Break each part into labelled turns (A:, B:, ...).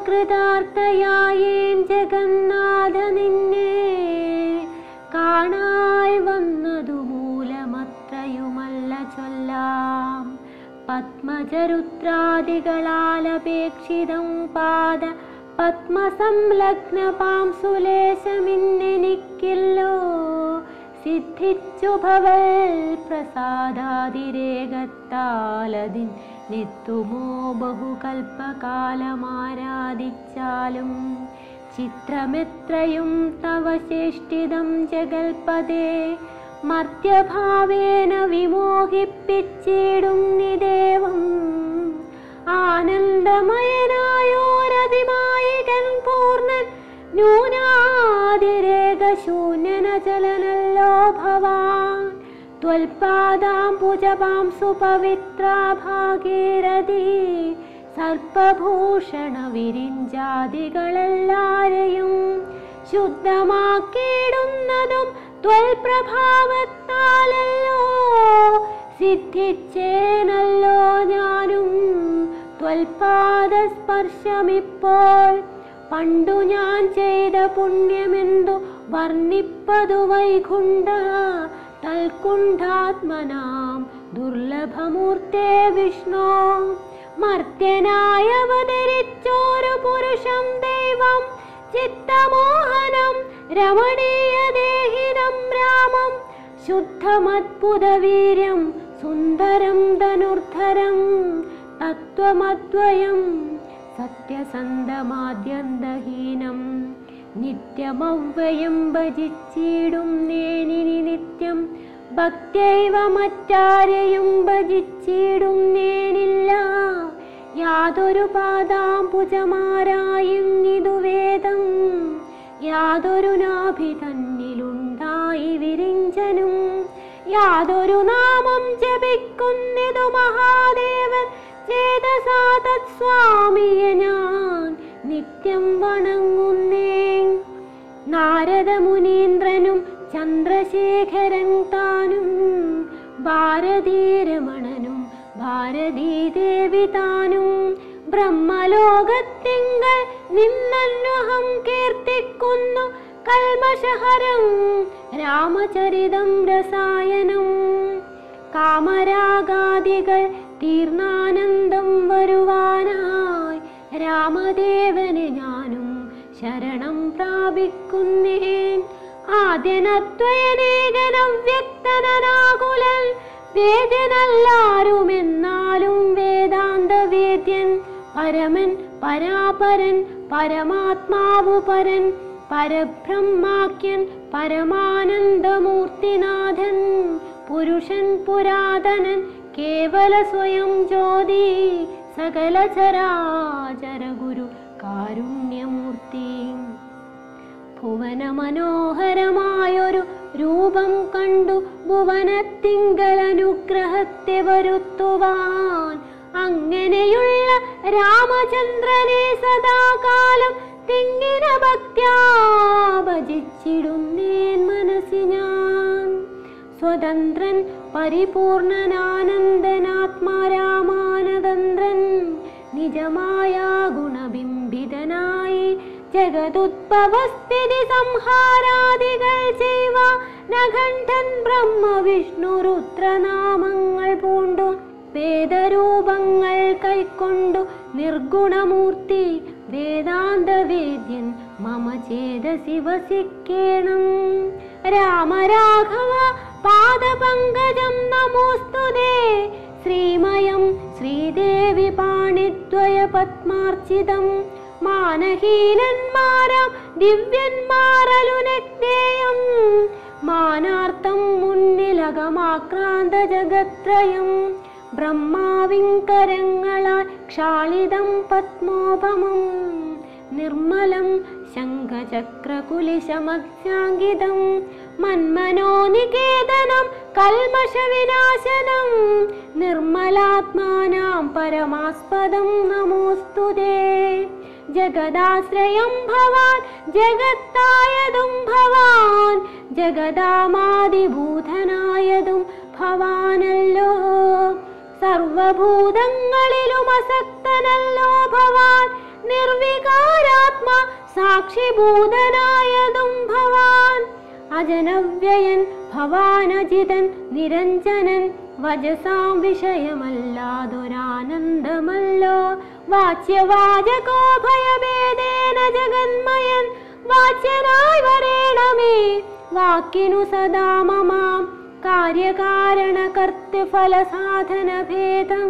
A: കൃതാർത്ഥയായേൻ ജഗന്നാഥ നിന്നെ കാണായി വന്നതു മൂലമത്രയുമല്ല ചൊല്ലാം പത്മചരുത്രാദികളാലപേക്ഷിതം പാദ പത്മസംലഗ്ന പാംസുലേശമിന്നെനിക്കില്ലോ സിദ്ധിച്ചു ഭവൽ പ്രസാദാതിരേകത്താലതിൻ നെത്തുമോ ബഹുകൽപ്പകാലമാരാധിച്ചാലും ചിത്രമെത്രയും തവ ചേഷ്ടിതം ജഗൽപദേ മർത്യഭാവേന വിമോഹിപ്പിച്ചിടും നിദേവം ആനന്ദമയനായോരതിമായികൻ പൂർണ്ണൻ ന്യൂനാതിരേകശൂന്യനചലനല്ലോ ഭവാൻ ത്വൽപാദാംബുജപാം സുപവിത്രാ ഭാഗീരഥി സർപ്പഭൂഷണ വിരിഞ്ചാദികളെല്ലാരെയും ശുദ്ധമാക്കിയിടുന്നതും ത്വൽപ്രഭാവത്താലല്ലോ സിദ്ധിച്ചേനല്ലോ ഞാനും ത്വൽപാദസ്പർശമിപ്പോൾ പണ്ടു ഞാൻ ചെയ്ത പുണ്യമെന്തു വർണ്ണിപ്പതു വൈകുണ്ഠ തൽക്കുണ്ഠാത്മനാം ദുർലഭമൂർത്തേ വിഷ്ണു മർത്യനായ അവതരിച്ചോരു പുരുഷം ദൈവം ചിത്തമോഹനം രമണീയ ദേഹിനം രാമം ശുദ്ധമദ്ഭുതവീര്യം സുന്ദരം ധനുർധരം തത്വമദ്വയം സത്യസന്ധമാദ്യന്തഹീനം നിത്യമവ്യയം ഭജിച്ചിടും നേനിനി നിത്യം ഭക്തൈവ മറ്റാരെയും ഭജിച്ചിടും നേനില്ല യാതൊരു പാദാംബുജമാരായും ഇതു വേദം യാതൊരു നാഭി തന്നിലുണ്ടായി വിരിഞ്ചനും യാതൊരു നാമം ജപിക്കുന്നിതു മഹാദേവൻ ചേതസാ തത്സ്വാമിയെ ഞാൻ നിത്യം വണങ്ങുന്നേ നാരദ മുനീന്ദ്രനും ചന്ദ്രശേഖരൻ താനും ഭാരതീരമണനും ഭാരതീദേവി താനും ബ്രഹ്മലോകത്തിങ്കൽ നിന്നന്വഹം കീർത്തിക്കുന്നു കൽമഷഹരം രാമചരിതം രസായനം കാമരാഗാദികൾ തീർന്നാനന്ദം വരുവാനായി രാമദേവനെ ഞാനും ശരണം പ്രാപിക്കുന്നേൻ ആദ്യനദ്വയനേകനവ്യക്തനാകുലൻ വേദ്യനല്ലാരുമെന്നാലും വേദാന്ത വേദ്യൻ പരമൻ പരാപരൻ പരമാത്മാവു പരൻ പരബ്രഹ്മാക്യൻ പരമാനന്ദമൂർത്തിനാഥൻ പുരുഷൻ പുരാതനൻ കേവല സ്വയം ജ്യോതി സകല ചരാചര ഗുരു കാരുണ്യമൂർത്തി ഭുവന മനോഹരമായൊരു രൂപം കണ്ടു ഭുവനത്തിങ്കൽ അനുഗ്രഹത്തെ വരുത്തുവാൻ അങ്ങനെയുള്ള രാമചന്ദ്രനെ സദാകാലം തിങ്ങിന ഭക്ത്യാ ഭജിച്ചിടുന്നേൻ മനസ്സി ഞാൻ സ്വതന്ത്രൻ പരിപൂർണനാനന്ദനാത്മാരാമാനതന്ത്രൻ നിജമായ ഗുണബിംബിതനായി ജഗതുദ്ഭവസ്ഥിതി സംഹാരാദികൾ ചെയ്വ നഖണ്ഠൻ ബ്രഹ്മ വിഷ്ണു രുദ്രനാമങ്ങൾ പൂണ്ടു വേദരൂപങ്ങൾ കൈക്കൊണ്ടു നിർഗുണമൂർത്തി വേദാന്ത വേദ്യൻ മമ ചേതസി വസിക്കേണം രാമരാഘവ പാദപങ്കജം നമോസ്തുതേ ശ്രീമയം ശ്രീദേവി പാണിദ്വയ പത്മാർച്ചിതം മാനഹീനന്മാരാം ദിവ്യന്മാരലുനജ്ഞേയം മാനാർത്ഥം മുന്നിലകമാക്രാന്ത ജഗത്രയം ബ്രഹ്മാവിങ്കരങ്ങളാൽ ക്ഷാളിതം പത്മോപമം നിർമ്മലം ശംഖചക്രകുലിശമത്സ്യാങ്കിതം മന്മനോനികേതനം കൽമഷവിനാശനം നിർമ്മലാത്മാനാം പരമാസ്പദം നമോസ്തുതേ ജഗദാശ്രയം ഭവാൻ ജഗത്തായതും ഭവാൻ ജഗദാമാതിഭൂതനായതും ഭവാനല്ലോ സർവഭൂതങ്ങളിലും അസക്തനല്ലോ ഭവാൻ നിർവികാരാത്മാ സാക്ഷിഭൂതനായതും ഭവാൻ അജനവ്യയൻ ഭവാനജിതൻ നിരഞ്ജനൻ വജസാം വിഷയമല്ലാതൊരാനന്ദമല്ലോ വാച്യവാചകോ ഭയഭേദേന ജഗന്മയൻ വാച്യനായി വരേണമേ വാക്കിനു സദാ മമാം കാര്യകാരണ കർത്തൃഫലസാധന ഭേദം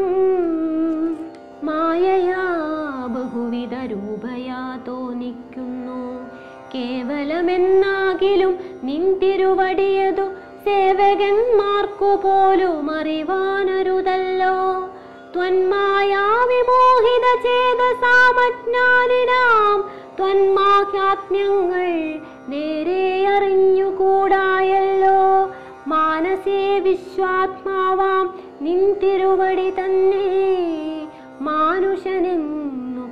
A: മായയാ ബഹുവിധ രൂപയാ തോന്നിക്കുന്നു കേവലമെന്നാകിലും നിൻ തിരുവടിയതു സേവകന്മാർക്കു പോലും അറിവാനരുതല്ലോ ത്വന്മായാ വിമോഹിത ചേതസാമജ്ഞാനിനാം ത്വന്മാഹാത്മ്യങ്ങൾ നേരെ അറിഞ്ഞുകൂടായല്ലോ മാനസേ വിശ്വാത്മാവാം നിൻ തിരുവടി തന്നെ മാനുഷനെന്നു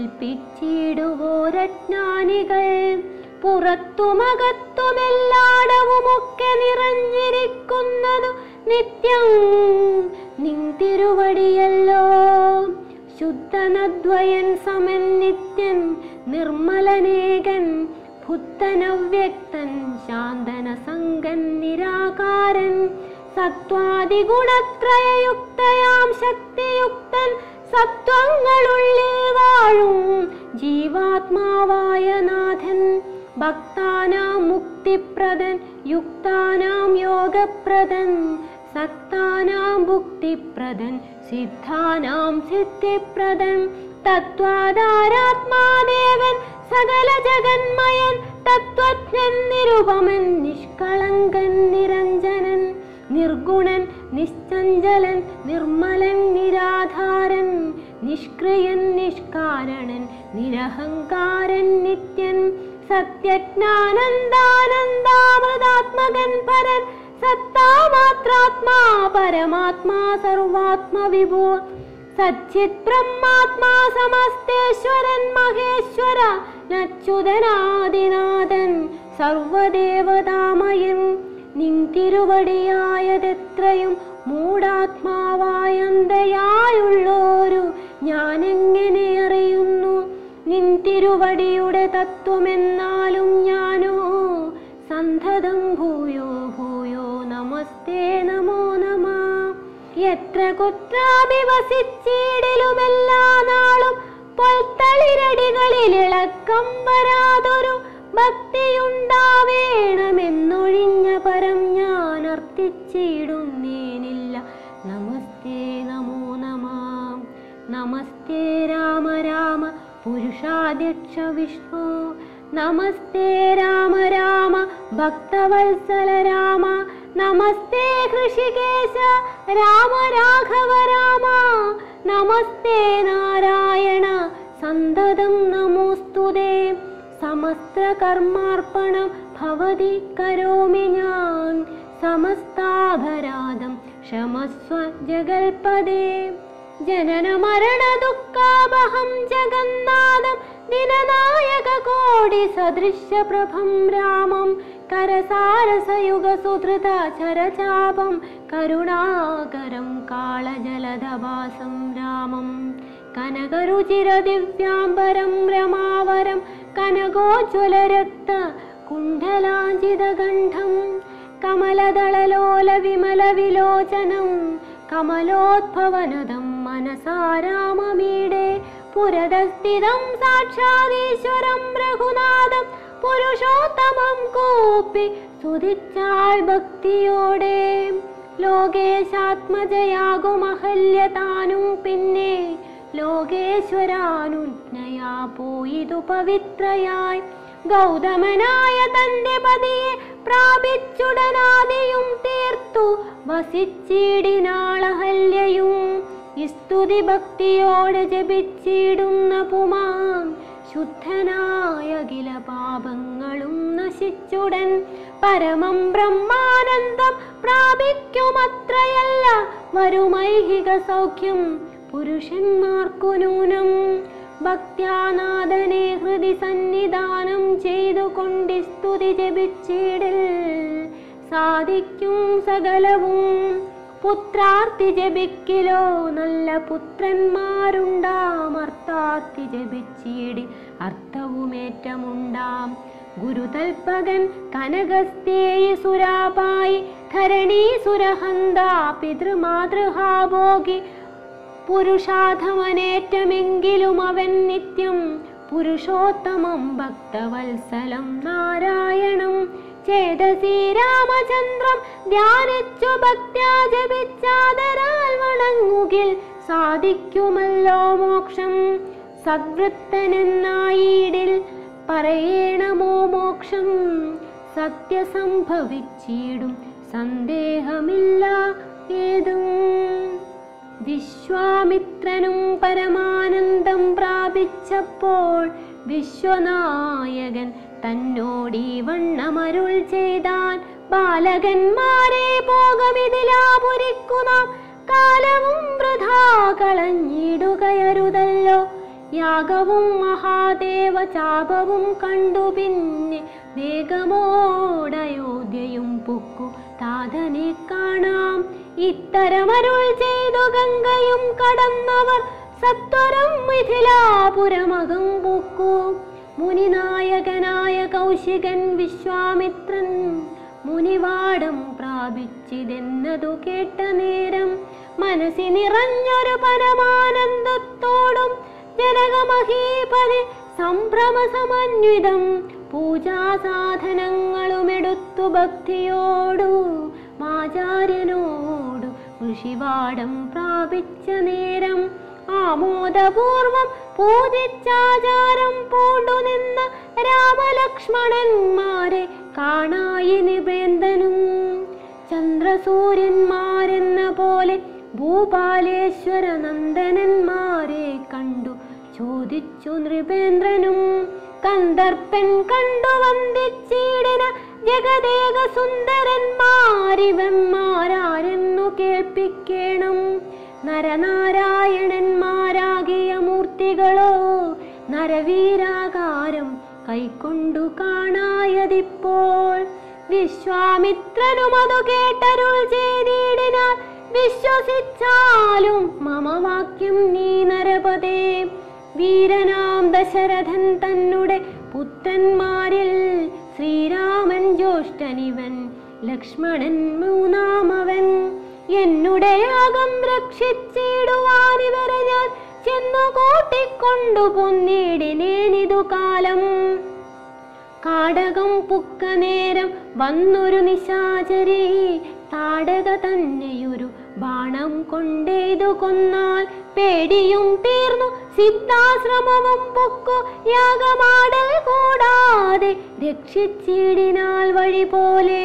A: കൽപ്പിച്ചിടുവോരജ്ഞാനികൾ പുറത്തുമകത്തുമെല്ലാടവുമൊക്കെ നിറഞ്ഞിരിക്കുന്നതു നിത്യം നിൻ തിരുവടിയല്ലോ ശുദ്ധനദ്വയൻ സമൻ നിത്യൻ നിർമ്മലനേകൻ ബുദ്ധനവ്യക്തൻ ശാന്തന സംഗൻ നിരാകാരൻ സത്വാദിഗുണത്രയയുക്തയാം ശക്തിയുക്തൻ സത്വങ്ങളുള്ളിൽ വാഴും ജീവാത്മാവായ നാഥൻ ഭക്താനാം മുക്തിപ്രദൻ യുക്താനാം യോഗപ്രദൻ സക്താനാം ഭുക്തിപ്രദൻ സിദ്ധാനാം സിദ്ധിപ്രദൻ തത്വാധാരാത്മാദേവൻ സകല ജഗന്മയൻ തത്വജ്ഞൻ നിരുപമൻ നിഷ്കളങ്കൻ നിരഞ്ജനൻ നിർഗുണൻ നിശ്ചഞ്ചലൻ നിർമ്മലൻ നിരാധാരൻ നിഷ്ക്രിയൻ നിഷ്കാരണൻ നിരഹങ്കാരൻ നിത്യൻ സത്യജ്ഞാനന്ദാനന്ദാമൃതാത്മകൻ പരൻ സത്താമാത്രാത്മാ പരമാത്മാ സർവാത്മവിഭൂ സച്ചിത് ബ്രഹ്മാത്മാ സമസ്തേശ്വരൻ മഹേശ്വര നച്യുതനാദിനാഥൻ സർവദേവതാമയൻ നിൻ തിരുവടിയായതെത്രയും മൂടാത്മാവായന്തയായുള്ളോരു ഞാനെങ്ങനെ അറിയുന്നു നിൻ തിരുവടിയുടെ തത്വമെന്നാലും ഞാനോ സന്തതം ഭൂയോ ഭൂയോ നമസ്തേ നമോ നമ എത്ര കുത്രാഭിവസിച്ചിടിലുമെല്ലാ നാളും പൊൽത്തളിരടികളിൽ ഇളക്കം വരാതൊരു ഭക്തിയുണ്ടാവേണമെന്നൊഴിഞ്ഞ പരം ഞാൻ അർത്ഥിച്ചിടുന്നേനില്ല നമസ്തേ നമോ നമാം നമസ്തേ രാമ രാമ പുരുഷാധ്യക്ഷ വിഷ്ണു നമസ്തേ രാമ രാമ ഭക്തവത്സല രാമ നമസ്തേ ഹൃഷികേശ രാമ രാഘവ രാമ നമസ്തേ നാരായണ സന്തതം നമോസ്തുതേ സമസ്ത കർമാർപ്പണം ഭവതി കരോമി ഞാൻ സമസ്താപരാധം ക്ഷമസ്വ ജഗൽപദേ ജനന മരണ ദുഃഖാപഹം ജഗന്നാഥം ദിനനായക കോടി സദൃശ്യ പ്രഭം രാമം കരസാരസയുഗ സുധൃത ചരചാപം കരുണാകരം കാളജലധവാസം രാമം കനകരുചിര ദിവ്യാംബരം രമാവരം കനകോജ്വല രക്ത കുണ്ഡലാഞ്ചിതകണ്ഠം കമലദളലോല വിമല വിലോചനം കമലോദ്ഭവനദം മനസാരാമമീടെ പുരതസ്ഥിതം സാക്ഷാദീശ്വരം രഘുനാഥം പുരുഷോത്തമം കൂപ്പി സ്തുതിച്ചാൾ ഭക്തിയോടെ ലോകേശാത്മജയാകുമഹല്യ താനും പിന്നെ ലോകേശ്വരാനുജ്ഞയാ പോയിതു പവിത്രയായി ഗൗതമനായ തന്റെ പതിയെ പ്രാപിച്ചുടനാദിയും തീർത്തു വസിച്ചിടിനാളഹല്യയും സ്തുതി ഭക്തിയോടെ ജപിച്ചിടുന്ന പുമാൻ ശുദ്ധനായ അഖില പാപങ്ങളും നശിച്ചുടൻ പരമം ബ്രഹ്മാനന്ദം പ്രാപിക്കുമത്രയല്ല വരുമൈഹിക സൗഖ്യം പുരുഷന്മാർക്കു നൂനം ഭക്ത്യാനാഥനെ ഹൃദി സന്നിധാനം ചെയ്തുകൊണ്ട് സ്തുതി ജപിച്ചിടിൽ സാധിക്കും സകലവും പുത്രാർത്തി ജപിക്കിലോ നല്ല പുത്രന്മാരുണ്ടാം അർത്ഥാർത്തി ജപിച്ചീടി അർത്ഥവുമേറ്റമുണ്ടാം ഗുരുതൽപകൻ കനകസ്തേയി സുരാപായി ധരണീസുരഹന്ത പിതൃമാതൃഹാഭോഗി പുരുഷാധമനേറ്റമെങ്കിലും അവൻ നിത്യം പുരുഷോത്തമം ഭക്തവത്സലം നാരായണം ചേതസി രാമചന്ദ്രം ധ്യാനിച്ചു ഭക്ത്യാ ജപിച്ചാദരാൽ വണങ്ങുകിൽ സാധിക്കുമല്ലോ മോക്ഷം സദ്വൃത്തനെന്നായിടിൽ പറയണമോ മോക്ഷം സത്യസംഭവിച്ചിടും സന്ദേഹമില്ല ഏതും വിശ്വാമിത്രനും പരമാനന്ദം പ്രാപിച്ചപ്പോൾ വിശ്വനായകൻ തന്നോടീ വണ്ണമരുൾ ചെയ്താൻ ബാലകന്മാരെ പോകമിതിലാപുരിക്കു നാം കാലവും വൃഥാ കളഞ്ഞിടുകയരുതല്ലോ യാഗവും മഹാദേവ ചാപവും കണ്ടു പിന്നെ വേഗമോടയോധ്യയും പൊക്കു താതനെ കാണാം ഇത്തരമരുൾ ചെയ്തു ഗംഗയും കടന്നവർ സത്വരം മിഥിലാപുരമകം പൊക്കു മുനിനായകനായ കൗശികൻ വിശ്വാമിത്രൻ മുനിവാടം പ്രാപിച്ചിതെന്നതു കേട്ട നേരം മനസ്സി നിറഞ്ഞൊരു പരമാനന്ദത്തോടും ജനകമഹീപതി സംഭ്രമസമന്വിതം പൂജാസാധനങ്ങളുമെടുത്തു ഭക്തിയോടു മാചാര്യനോടു ഋഷിവാടം പ്രാപിച്ച നേരം ആമോദപൂർവം പൂജിച്ചാചാരം പൂണ്ടു നിന്ന രാമലക്ഷ്മണന്മാരെ കാണായി നിബേന്ദനും ചന്ദ്രസൂര്യന്മാരെന്ന പോലെ ഭൂപാലേശ്വര നന്ദനന്മാരെ കണ്ടു ചോദിച്ചു നൃപേന്ദ്രനും കന്ദർപ്പൻ കണ്ടു വന്ദിച്ചിടിന ജഗദേക സുന്ദരന്മാരിവന്മാരാരെന്നു കേൾപ്പിക്കണം നരനാരായണന്മാരാകിയ മൂർത്തികളോ നരവീരാകാരം കൈക്കൊണ്ടു കാണായതിപ്പോൾ വിശ്വാമിത്രനും അതു കേട്ടരുൾ ചെയ്തിടിനാൽ വിശ്വസിച്ചാലും മമ വാക്യം നീ നരപതേ വീരനാം ദശരഥൻ തന്നെ പുത്രന്മാരിൽ ശ്രീരാമൻ ജ്യേഷ്ഠനിവൻ ലക്ഷ്മണൻ മൂന്നാമവൻ എന്നുടെ യാഗം രക്ഷിച്ചിടുവാനിവരെ ഞാൻ ചെന്നു കൂട്ടിക്കൊണ്ടു പൊന്നിടിനേനിതു കാലം കാടകം പുക്ക നേരം വന്നൊരു നിശാചരി താടക തന്നെയൊരു ബാണം കൊണ്ടേതു കൊന്നാൽ പേടിയും തീർന്നു സിദ്ധാശ്രമവും പൊക്കു യാഗമാടൽ കൂടാതെ രക്ഷിച്ചിടിനാൽ വഴി പോലെ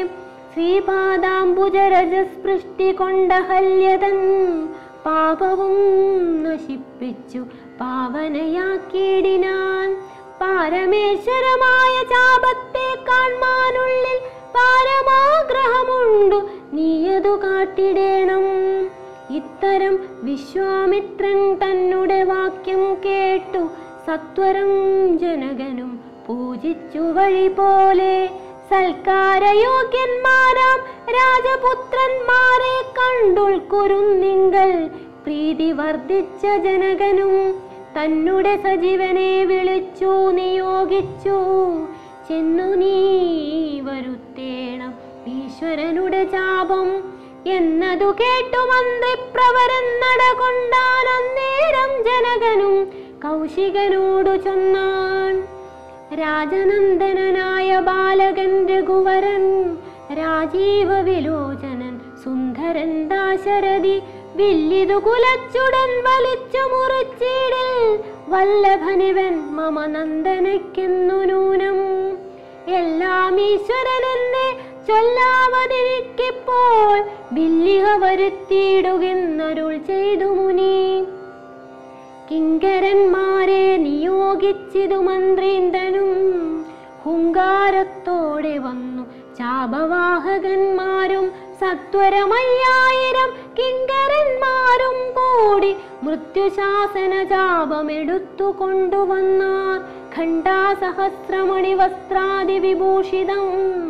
A: ശ്രീപാദാംബുജരജസ്പൃഷ്ടി കൊണ്ട ഹല്യതൻ പാപവും നശിപ്പിച്ചു പാവനയാക്കിയിടിനാൻ പാരമേശ്വരമായ ചാപത്തെ കാൺമാനുള്ളിൽ പാരമാഗ്രഹമുണ്ടു നീയതു കാട്ടിടേണം ഇത്തരം വിശ്വാമിത്രൻ തന്നെ വാക്യം കേട്ടു സത്വരം ജനകനും പൂജിച്ചു വഴി പോലെ സൽക്കാരയോഗ്യന്മാരാം രാജപുത്രന്മാരെ കണ്ടുൾക്കുരുന്നിങ്കൽ പ്രീതി വർദ്ധിച്ച ജനകനും തന്നെ സജീവനെ വിളിച്ചു നിയോഗിച്ചു ചെന്നു നീ വരുത്തേണം ഈശ്വരനുടെ ചാപം എന്നതു കേട്ടു മന്ത്രിപ്രവരൻ നടകൊണ്ടാൻ അന്നേരം ജനകനും കൗശികനോടു ചൊന്നാൻ രാജനന്ദനായ ബാലകൻ രഘുവരൻ രാജീവ വിലോചനൻ സുന്ദരൻ ദാശരഥി വില്ലിതു കുലച്ചുടൻ വലിച്ചു മുറിച്ചിടിൽ വല്ലഭനിവൻ മമ നന്ദനയ്ക്കെന്നു നൂനം എല്ലാം ഈശ്വരനെന്നെ ചൊല്ലാവതിരിക്കിപ്പോൾ വില്ലിഹ വരുത്തിയിടുകെന്നരുൾ ചെയ്തു മുനി കിങ്കരന്മാരെ നിയോഗിച്ചിതു മന്ത്രീന്ദ്രനും ഹുങ്കാരത്തോടെ വന്നു ചാപവാഹകന്മാരും സത്വരമയ്യായിരം കിങ്കരന്മാരും കൂടി മൃത്യുശാസന ചാപമെടുത്തു കൊണ്ടുവന്നാർ ഖണ്ഡാസഹസ്രമണി വസ്ത്രാദി വിഭൂഷിതം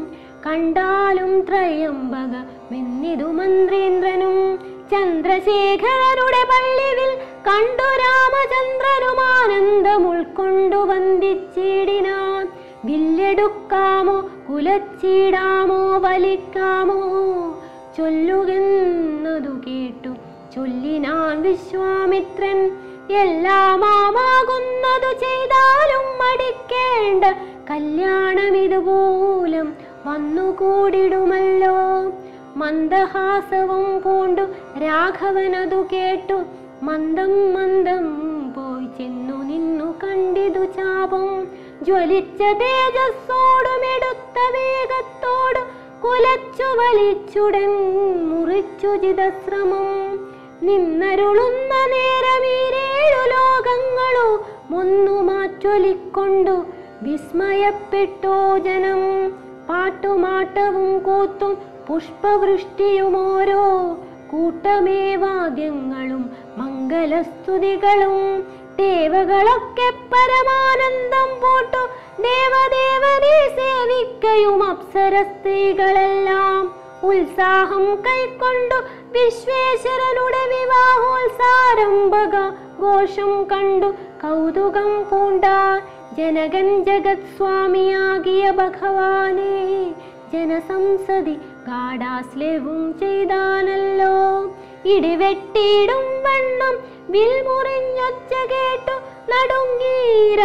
A: കണ്ടാലും ത്രയംബക വെന്നിതു മന്ത്രീന്ദ്രനും ചന്ദ്രശേഖരരുടെ പള്ളിവിൽ കണ്ടു രാമചന്ദ്രനും ആനന്ദം ഉൾക്കൊണ്ടു വന്ദിച്ചിടിനാൻ വില്ലെടുക്കാമോ കുലച്ചിടാമോ വലിക്കാമോ ചൊല്ലുകെന്നതു കേട്ടു ചൊല്ലിനാൻ വിശ്വാമിത്രൻ എല്ലാമാകുന്നതു ചെയ്താലും മടിക്കേണ്ട കല്യാണം ഇതുപോലും വന്നുകൂടിടുമല്ലോ മന്ദഹാസവും പൂണ്ടു രാഘവനതു കേട്ടു മന്ദം മന്ദം പോയി ചെന്നു നിന്നു കണ്ടിതു ചാപം ജ്വലിച്ച തേജസ്സോടും എടുത്ത വേഗത്തോടും കുലച്ചു വലിച്ചുടൻ മുറിച്ചു ചിതശ്രമം നിന്നരുളുന്ന നേരമീരേഴു ലോകങ്ങളോ ഒന്നു മാറ്റൊലിക്കൊണ്ടു വിസ്മയപ്പെട്ടോ ജനം പാട്ടുമാട്ടവും കൂത്തും പുഷ്പവൃഷ്ടിയുമോരോ കൂട്ടമേവാദ്യങ്ങളും മംഗലസ്തുതികളും ദേവകളൊക്കെ പരമാനന്ദം പോട്ടു ദേവദേവനെ സേവിക്കയും അപ്സര സ്ത്രീകളെല്ലാം ഉത്സാഹം കൈക്കൊണ്ടു വിശ്വേശ്വരനുടെ വിവാഹോത്സാരംഭക ഘോഷം കണ്ടു കൗതുകം പൂണ്ടാർ ജനകൻ ജഗത് സ്വാമിയാകിയ ഭഗവാനെ ജനസംസതി ഗാഢാശ്ലേവും ചെയ്താനല്ലോ ഇടിവെട്ടിയിടും വണ്ണം വിൽമുറിഞ്ഞൊച്ച കേട്ടു നടുങ്ങി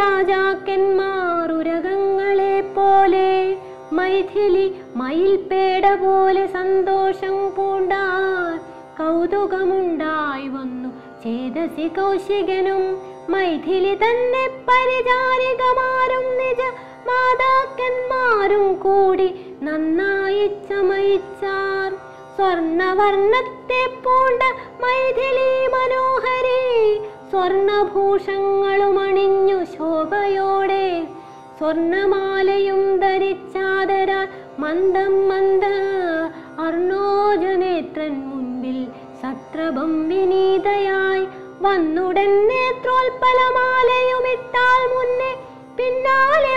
A: രാജാക്കന്മാരുരകങ്ങളെ പോലെ മൈഥിലി മയിൽപേട പോലെ സന്തോഷം പൂണ്ടാർ കൗതുകമുണ്ടായി വന്നു ചേതസി കൗശികനും മൈഥിലി തന്നെ പരിചാരികമാരും നിജ മാതാക്കന്മാരും കൂടി നന്നായി ചമയിച്ചാർ സ്വർണവർണ്ണത്തെ പൂണ്ട മൈഥിലി മനോഹരി സ്വർണഭൂഷങ്ങളും അണിഞ്ഞു ശോഭയോടെ സ്വർണമാലയും ധരിച്ചാദരാൽ മന്ദം മന്ദ അർണോജനേത്രൻ മുൻപിൽ സത്രഭം വിനീതയായി വന്നുടൻ നേത്രോൽപലമാലയുമിട്ടാൽ മുന്നേ പിന്നാലെ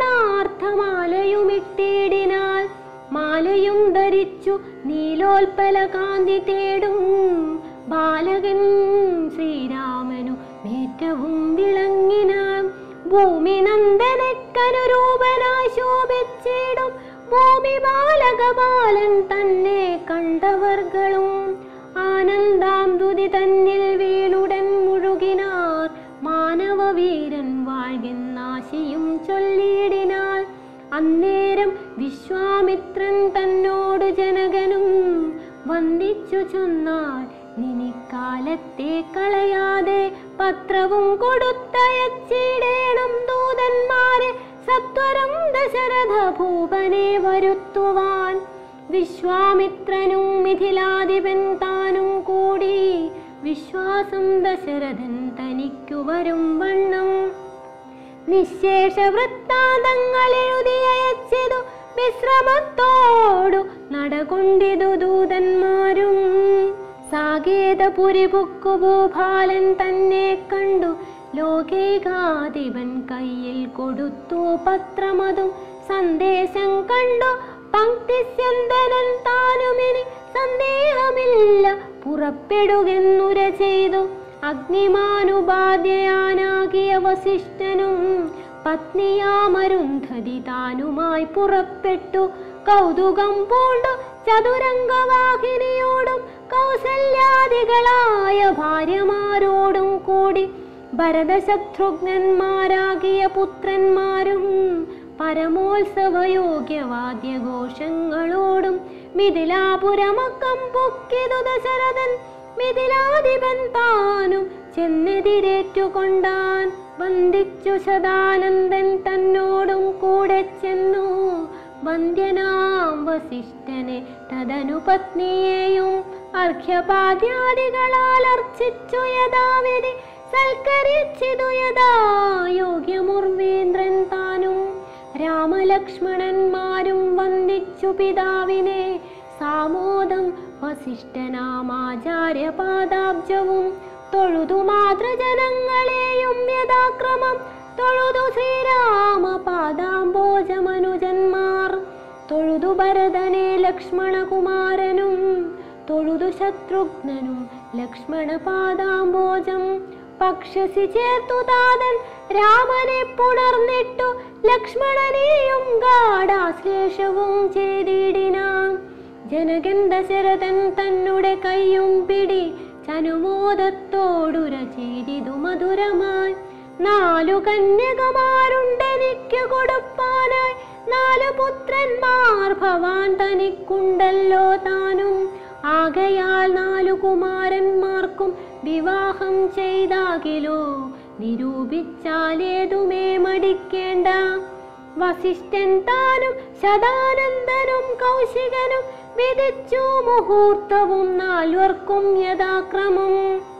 A: വരണാർത്ഥമാലയുമിട്ടിടിനാൽ മാലയും ധരിച്ചു നീലോൽപല കാന്തി തേടും ബാലകൻ ശ്രീരാമനു ഏറ്റവും വിളങ്ങിനാൻ ഭൂമി നന്ദനക്കനുരൂപനായി ശോഭിച്ചിടും ഭൂമി ബാലക ബാലൻ തന്നെ കണ്ടവർകളും ആനന്ദാംതുതി തന്നിൽ വീണുടൻ മുഴുകിനാർ മാനവവീരൻ വാഴ്കെന്നാശിയും ചൊല്ലിയിടിനാൽ അന്നേരം വിശ്വാമിത്രൻ തന്നോട് ജനകനും വന്ദിച്ചു ചൊന്നാൽ നിനിക്കാലത്തെ കളയാതെ പത്രവും കൊടുത്തയച്ചിടേണം ദൂതന്മാരെ സത്വരം ദശരഥ ഭൂപനെ വരുത്തുവാൻ വിശ്വാമിത്രനും മിഥിലാധിപൻ താനും കൂടി വിശ്വാസം ദശരഥൻ തനിക്കു വരും വണ്ണം നിശേഷ വൃത്താന്തങ്ങൾ എഴുതിയയച്ചതു വിശ്രമത്തോടു നടകൊണ്ടിതു ദൂതന്മാരും സാകേതപുരി പുക്കു ഭൂപാലൻ തന്നെ കണ്ടു ലോകേകാധിപൻ കയ്യിൽ കൊടുത്തു പത്രമതും സന്ദേശം കണ്ടു പങ്ക്തിസ്യന്തനൻ താനുമിനി സന്ദേഹമില്ല പുറപ്പെടുകെന്നുര ചെയ്തു അഗ്നിമാനുപാധ്യയാനാകിയ വസിഷ്ഠനും പത്നിയാമരുന്ധതി താനുമായി പുറപ്പെട്ടു കൗതുകം പൂണ്ടു ചതുരംഗവാഹിനിയോടും കൗസല്യാദികളായ ഭാര്യമാരോടും കൂടി ഭരതശത്രുഘ്നന്മാരാകിയ പുത്രന്മാരും പരമോത്സവയോഗ്യവാദ്യഘോഷങ്ങളോടും മിഥിലാപുരമക്കം പൊക്കിതു ദശരഥൻ മിഥിലാധിപൻ താനും ചെന്നെതിരേറ്റുകൊണ്ടാൻ വന്ദിച്ചു സദാനന്ദൻ തന്നോടും കൂടെ ചെന്നു വന്ദ്യനാം വസിഷ്ഠനെ തദനു പത്നിയെയും അർഘ്യപാദ്യാദികളാൽ അർച്ചിച്ചു യഥാവിധി സൽക്കരിച്ചിതു യഥാ യോഗ്യമുർവേന്ദ്രൻ താനും രാമലക്ഷ്മണന്മാരും വന്ദിച്ചു പിതാവിനെ സാമോദം വസിഷ്ഠനാമാചാര്യപാദാബ്ജവും തൊഴുതു മാതൃജനങ്ങളെയും യഥാക്രമം തൊഴുതു ശ്രീരാമ പാദാംബോജമനുജന്മാർ തൊഴുതു ഭരതനെ ലക്ഷ്മണകുമാരനും തൊഴുതു ശത്രുഘ്നനും ലക്ഷ്മണ പാദാംബോജം പക്ഷസി ചേർത്തു താതൻ രാമനെ പുണർന്നിട്ടു ലക്ഷ്മണനെയും ഗാഢാശ്ലേഷവും ചെയ്തിടിനാം ജനകൻ ദശരഥൻ തന്നുടെ കൈയും പിടി ചനുമോദത്തോടുര ചെയ്തിതു മധുരമായി നാലു കന്യകമാരുണ്ടെനിക്ക് കൊടുപ്പാനായി നാല് പുത്രന്മാർ ഭവാൻ തനിക്കുണ്ടല്ലോ താനും ആകയാൽ നാലു കുമാരന്മാർക്കും വിവാഹം ചെയ്താകിലോ നിരൂപിച്ചാലേതുമേ മടിക്കേണ്ട വസിഷ്ഠൻ താനും ശതാനന്ദനും കൗശികനും വിധിച്ചു മുഹൂർത്തവും നാൽവർക്കും യഥാക്രമം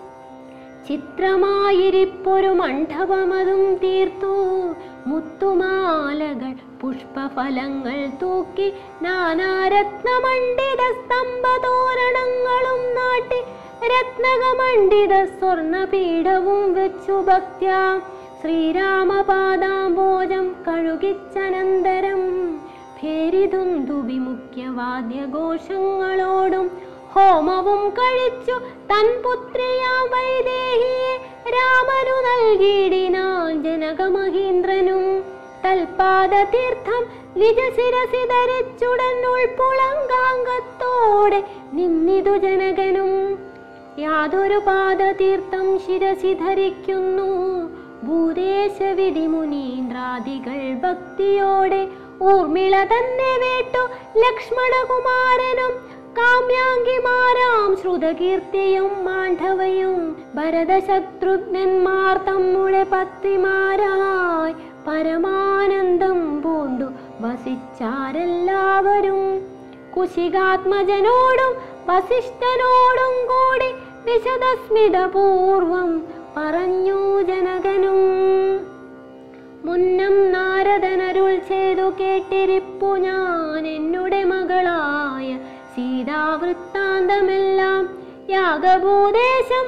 A: ചിത്രമായിരിപ്പൊരു മണ്ഡപമതും തീർത്തു മുത്തുമാലകൾ പുഷ്പഫലങ്ങൾ തൂക്കി നാനാരത്നമണ്ഡിത സ്തംഭതോരണങ്ങളും നാട്ടി രത്നകമണ്ഡിത സ്വർണപീഠവും വെച്ചു ഭക്ത്യ ശ്രീരാമപാദാംബോജം കഴുകിച്ചനന്തരം ഭേരിതുന്തു വിമുഖ്യവാദ്യഘോഷങ്ങളോടും ഹോമവും കഴിച്ചു തൻ പുത്രിയാം വൈദേഹിയെ രാമനു നൽകിയിടിനാൻ ജനകമഹീന്ദ്രനും തൽപാദതീർത്ഥം നിജശിരസി ധരിച്ചുടൻ ഉൾപ്പുളങ്കാങ്കത്തോടെ നിന്നിതു ജനകനും യാതൊരു പാദതീർത്ഥം ശിരസി ധരിക്കുന്നു ഭൂദേശവിധി മുനീന്ദ്രാദികൾ ഭക്തിയോടെ ഊർമിള തന്നെ വേട്ടു ലക്ഷ്മണകുമാരനും കാമ്യാങ്കിമാരാം ശ്രുതകീർത്തിയും മാണ്ഡവയും ഭരതശത്രുഘ്നന്മാർ തമ്മുടെ പത്രിമാരായി പരമാനന്ദം പൂണ്ടു വസിച്ചാരെല്ലാവരും കുശികാത്മജനോടും വസിഷ്ഠനോടും കൂടി വിശദസ്മിതപൂർവം പറഞ്ഞു ജനകനും മുന്നം നാരദനരുൾ ചെയ്തു കേട്ടിരിപ്പു ഞാൻ എന്നുടെ മകളായ സീതാവൃത്താന്തമെല്ലാം യാഗഭൂദേശം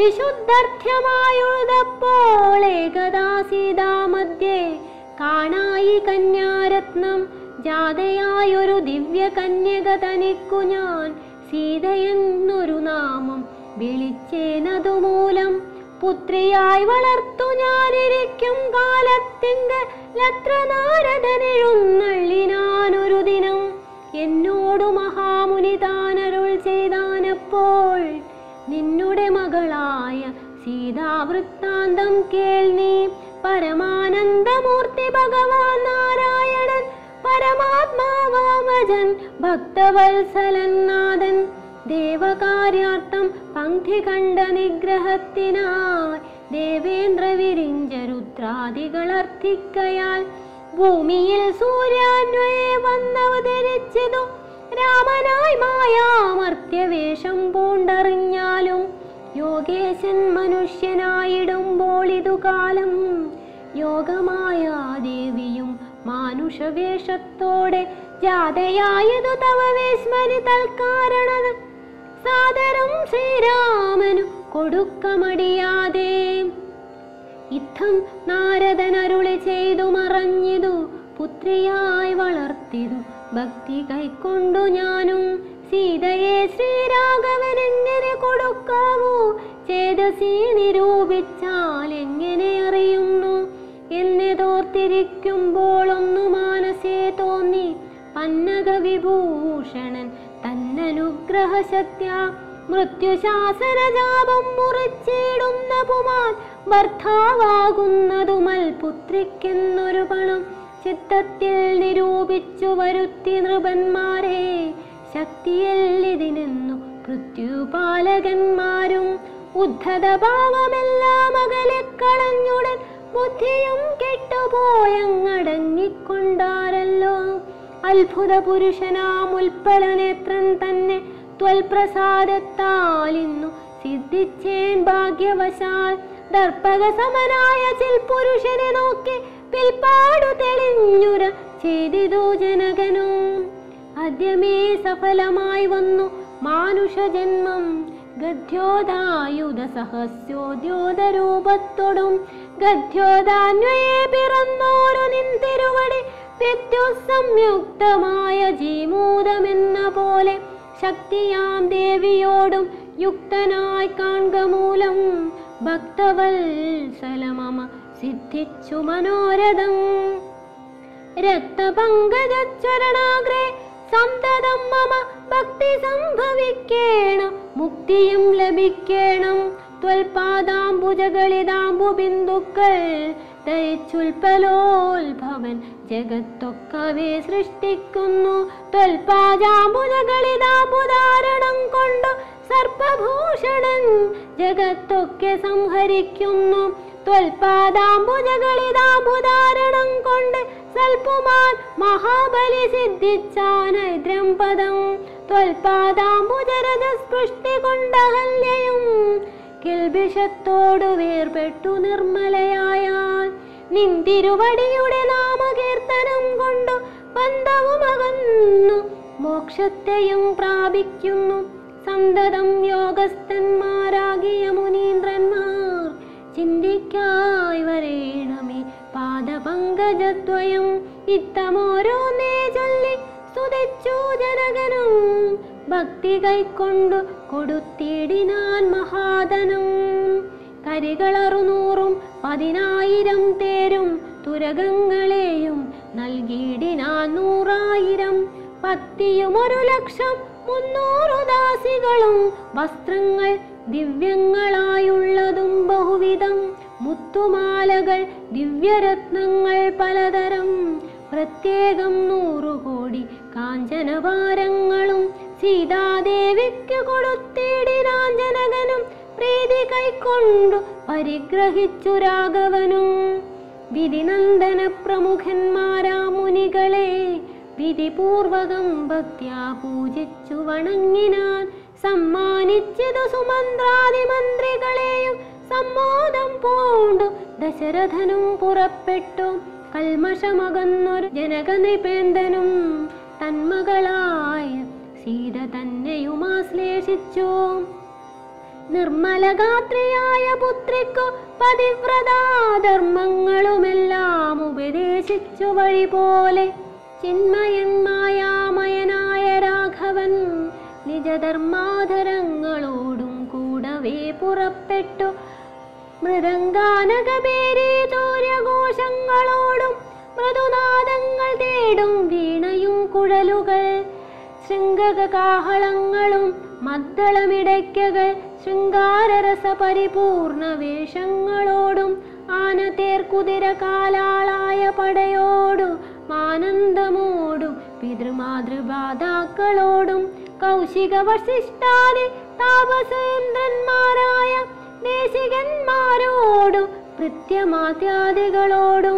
A: വിശുദ്ധർത്ഥ്യമായുഴുതപ്പോൾ ഏകദാ സീതാമധ്യേ കാണായി കന്യാരത്നം ജാതയായൊരു ദിവ്യ കന്യക തനിക്കു ഞാൻ സീതയെന്നൊരു നാമം വിളിച്ചേനതുമൂലം പുത്രിയായി വളർത്തു ഞാനിരിക്കും കാലത്തിങ്കലത്ര നാരദനെഴുന്നള്ളിനാനൊരു ദിനം എന്നോടു മഹാമുനി താനരുൾ ചെയ്താനപ്പോൾ നിന്നുടെ മകളായ സീതാവൃത്താന്തം കേൾ നീ പരമാനന്ദമൂർത്തി ഭഗവാൻ നാരായണൻ പരമാത്മാവാമജൻ ഭക്തവത്സലൻ നാഥൻ ദേവകാര്യാർത്ഥം പങ്ക്തി കണ്ട നിഗ്രഹത്തിനായി ദേവേന്ദ്ര വിരിഞ്ച രുദ്രാദികൾ അർത്ഥിക്കയാൽ ഭൂമിയിൽ സൂര്യാന്വയെ വന്നവതരിച്ചതു രാമനായി മായാമർത്യവേഷം പൂണ്ടറിഞ്ഞാലും യോഗേശൻ മനുഷ്യനായിടുമ്പോൾ ഇതു കാലം യോഗമായ ദേവിയും മാനുഷവേഷത്തോടെ ജാതയായതു തവ വിസ്മരി തൽക്കാരണത് സാദരം ശ്രീരാമനു കൊടുക്കമടിയാതെ ഇത്തം നാരദനരുളി ചെയ്തു മറഞ്ഞിതു പുത്രിയായി വളർത്തിതു ഭക്തി കൈക്കൊണ്ടു ഞാനും സീതയെ ശ്രീരാഘവൻ എങ്ങനെ കൊടുക്കാവൂ ചേതസി നിരൂപിച്ചാൽ എങ്ങനെ അറിയുന്നു എന്നതോർത്തിരിക്കുമ്പോൾ ഒന്നു മാനസേ തോന്നി പന്നക വിഭൂഷണൻ തന്നനുഗ്രഹശക്യ മൃത്യുശാസന ജാപം മുറിച്ചിടുന്ന പുമാൻ ഭർത്താവാകുന്നതുമൽ പുത്രിക്കെന്നൊരു പണം ചിത്തത്തിൽ നിരൂപിച്ചു വരുത്തി നൃപന്മാരെ ശക്തിയിൽ ഇതിനെന്നു പൃഥ്വിപാലകന്മാരും ഉദ്ധത ഭാവമെല്ലാം അകലെ കളഞ്ഞുടൻ ബുദ്ധിയും കെട്ടുപോയങ്ങടങ്ങിക്കൊണ്ടാരല്ലോ അത്ഭുത പുരുഷനാം ഉൽപ്പലനേത്രൻ തന്നെ ത്വൽപ്രസാദത്താൽ ഇന്നു സിദ്ധിച്ചേൻ ഭാഗ്യവശാൽ ദർപ്പക സമനായ ചിൽ പുരുഷനെ നോക്കി പിൽപ്പാടു തെളിഞ്ഞുര ചെയ്തിതു ജനകനും ആദ്യമേ സഫലമായി വന്നു മാനുഷജന്മം ഗദ്യോദായുധ സഹസ്യോദ്യോതരൂപത്തോടും ഗദ്യോദാന്വയെ പിറന്നോരു നിൻ തിരുവടി വ്യത്യുസംയുക്തമായ ജീമൂതമെന്ന പോലെ ശക്തിയാം ദേവിയോടും യുക്തനായി കാൺക മൂലം ഭക്തവത്സലമമ സിദ്ധിച്ചു മനോരഥം രക്തപങ്കജരണാഗ്രേ സന്തതം മമ ഭക്തി സംഭവിക്കേണം മുക്തിയും ലഭിക്കേണം ത്വൽപാദാംബുജകളിതാംബു ബിന്ദുക്കൾ ധരിച്ചുൽപ്പലോത്ഭവൻ ജഗത്തൊക്കവേ സൃഷ്ടിക്കുന്നു ത്വൽപാദാംബുജകളിതാംബുധാരണം കൊണ്ടു സർപ്പഭൂഷണൻ ജഗത്തൊക്കെ സംഹരിക്കുന്നു ത്വൽപാദാംബുജകളിതാംബുധാരണം കൊണ്ട് സൽപുമാൻ മഹാബലി സിദ്ധിച്ചാനൈദ്രം പദം ത്വൽപാദാംബുജരജസ്പൃഷ്ടി കൊണ്ടഹല്യയും കിൽബിഷത്തോടു വേർപെട്ടു നിർമ്മലയായാൽ നിൻ തിരുവടിയുടെ നാമകീർത്തനം കൊണ്ടു ബന്ധവുമകന്നു മോക്ഷത്തെയും പ്രാപിക്കുന്നു സന്തതം യോഗസ്ഥന്മാരാകിയ മുനീന്ദ്രന്മാർ ചിന്തിക്കായി വരേണമേ പാദപങ്കജദ്വയം ഇത്തമോരോന്നേ ചൊല്ലി സ്തുതിച്ചു ജനകനും ഭക്തി കൈക്കൊണ്ടു കൊടുത്തിടിനാൻ മഹാധനം കരികളറുനൂറും പതിനായിരം തേരും തുരകങ്ങളെയും നൽകിയിടിനാൻ നൂറായിരം പത്തിയും ഒരു ലക്ഷം മുന്നൂറു ദാസികളും വസ്ത്രങ്ങൾ ദിവ്യങ്ങളായുള്ളതും ബഹുവിധം മുത്തുമാലകൾ ദിവ്യരത്നങ്ങൾ പലതരം പ്രത്യേകം നൂറു കോടി കാഞ്ചനഭാരങ്ങളും സീതാദേവിക്ക് കൊടുത്തിടിനാൻ ജനകനും പ്രീതി കൈക്കൊണ്ടു പരിഗ്രഹിച്ചു രാഘവനും വിധിനന്ദന പ്രമുഖന്മാരാ മുനികളെ വിധിപൂർവകം ഭക്ത്യാ പൂജിച്ചു വണങ്ങിനാൻ സമ്മാനിച്ചതു സുമന്ത്രാദി മന്ത്രികളെയും സമ്മോദം പൂണ്ടു ദശരഥനും പുറപ്പെട്ടു കൽമഷമകന്നൊരു ജനകനിപേന്ദനും തന്മകളായ സീത തന്നെയുമാശ്ലേഷിച്ചു നിർമ്മലഗാത്രിയായ പുത്രിക്കു പതിവ്രതാധർമ്മങ്ങളുമെല്ലാം ഉപദേശിച്ചു വഴി പോലെ ചിന്മയന്മായാമയനായ രാഘവൻ നിജധർമാധരങ്ങളോടും കൂടവേ പുറപ്പെട്ടു മൃദംഗാനകപേരി സൂര്യഘോഷങ്ങളോടും മൃദുനാദങ്ങൾ തേടും വീണയും കുഴലുകൾ ശൃംഗകാഹളങ്ങളും മദ്ദളമിടയ്ക്കകൾ ശൃംഗാരരസ പരിപൂർണ വേഷങ്ങളോടും ആനതേർ കുതിര കാലാളായ പടയോടു ആനന്ദമോടും പിതൃമാതൃബാധാക്കളോടും കൗശിക വശിഷ്ടാദി താപസേന്ദ്രന്മാരായ ദേശികന്മാരോടും കൃത്യമാത്യാദികളോടും